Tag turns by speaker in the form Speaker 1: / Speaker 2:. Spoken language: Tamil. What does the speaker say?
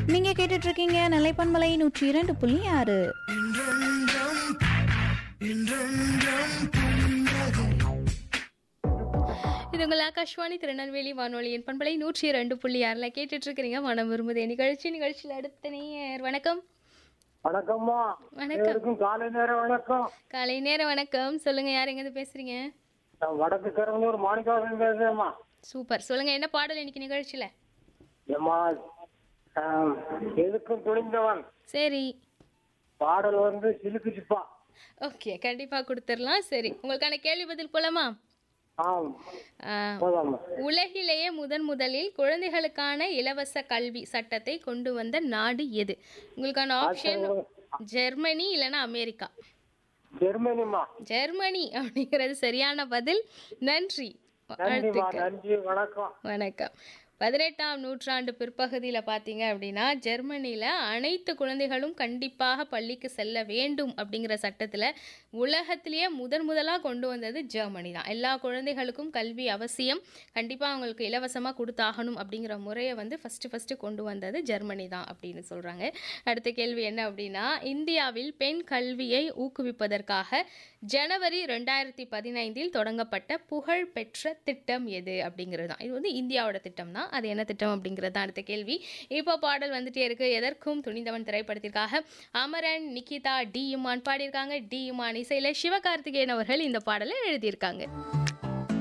Speaker 1: நீங்க கேட்டுட்டு இருக்கீங்க நிலைப்பன்மலை நூற்றி இரண்டு புள்ளி ஆறு
Speaker 2: இது உங்கள் ஆகாஷ்வாணி திருநெல்வேலி வானொலியின் பண்பலை நூற்றி ரெண்டு புள்ளி ஆறில் கேட்டுட்டு இருக்கிறீங்க மனம் விரும்புதே நிகழ்ச்சி நிகழ்ச்சியில் அடுத்த நேயர் வணக்கம்
Speaker 3: வணக்கம்மா
Speaker 2: வணக்கம்
Speaker 3: எல்லாருக்கும் காலை நேரம் வணக்கம்
Speaker 2: காலை நேர வணக்கம் சொல்லுங்க யார் எங்கேருந்து பேசுறீங்க
Speaker 3: நான் வடக்கு கரங்கூர் மாணிக்காசன் பேசுறேம்மா
Speaker 2: சூப்பர் சொல்லுங்க என்ன பாடல் இன்னைக்கு நிகழ்ச்சியில்
Speaker 3: ஏம்மா ஆம், எதுக்கும் துணிந்தவன்
Speaker 2: சரி
Speaker 3: பாடல் வந்து சிலுக்கு சிப்பா
Speaker 2: ஓகே கண்டிப்பாக கொடுத்துடலாம் சரி உங்களுக்கான கேள்வி பதில் போலாமா
Speaker 3: ஆம்
Speaker 2: ஆ,
Speaker 3: போதாம்மா
Speaker 2: உலகிலேயே முதன் முதலில் குழந்தைகளுக்கான இலவச கல்வி சட்டத்தை கொண்டு வந்த நாடு எது உங்களுக்கான ஆப்ஷன் ஜெர்மனி இல்லைன்னா அமெரிக்கா
Speaker 3: ஜெர்மனிம்மா
Speaker 2: ஜெர்மனி அப்படிங்கிறது சரியான பதில் நன்றி
Speaker 3: நன்றிம்மா
Speaker 2: வாழ்த்துக்கள்
Speaker 3: நன்றி வணக்கம்
Speaker 2: வணக்கம் பதினெட்டாம் நூற்றாண்டு பிற்பகுதியில் பார்த்தீங்க அப்படின்னா ஜெர்மனியில் அனைத்து குழந்தைகளும் கண்டிப்பாக பள்ளிக்கு செல்ல வேண்டும் அப்படிங்கிற சட்டத்தில் உலகத்திலேயே முதன் முதலாக கொண்டு வந்தது ஜெர்மனி தான் எல்லா குழந்தைகளுக்கும் கல்வி அவசியம் கண்டிப்பாக அவங்களுக்கு இலவசமாக கொடுத்தாகணும் அப்படிங்கிற முறையை வந்து ஃபஸ்ட்டு ஃபஸ்ட்டு கொண்டு வந்தது ஜெர்மனி தான் அப்படின்னு சொல்கிறாங்க அடுத்த கேள்வி என்ன அப்படின்னா இந்தியாவில் பெண் கல்வியை ஊக்குவிப்பதற்காக ஜனவரி ரெண்டாயிரத்தி பதினைந்தில் தொடங்கப்பட்ட புகழ்பெற்ற திட்டம் எது அப்படிங்கிறது தான் இது வந்து இந்தியாவோட திட்டம் தான் அது என்ன திட்டம் அப்படிங்கிறது தான் அடுத்த கேள்வி இப்போ பாடல் வந்துட்டே இருக்கு எதற்கும் துணிந்தவன் திரைப்படத்திற்காக அமரன் நிகிதா டி இமான் பாடியிருக்காங்க டி இமான் இசையில் சிவகார்த்திகேயன் அவர்கள் இந்த பாடலை எழுதியிருக்காங்க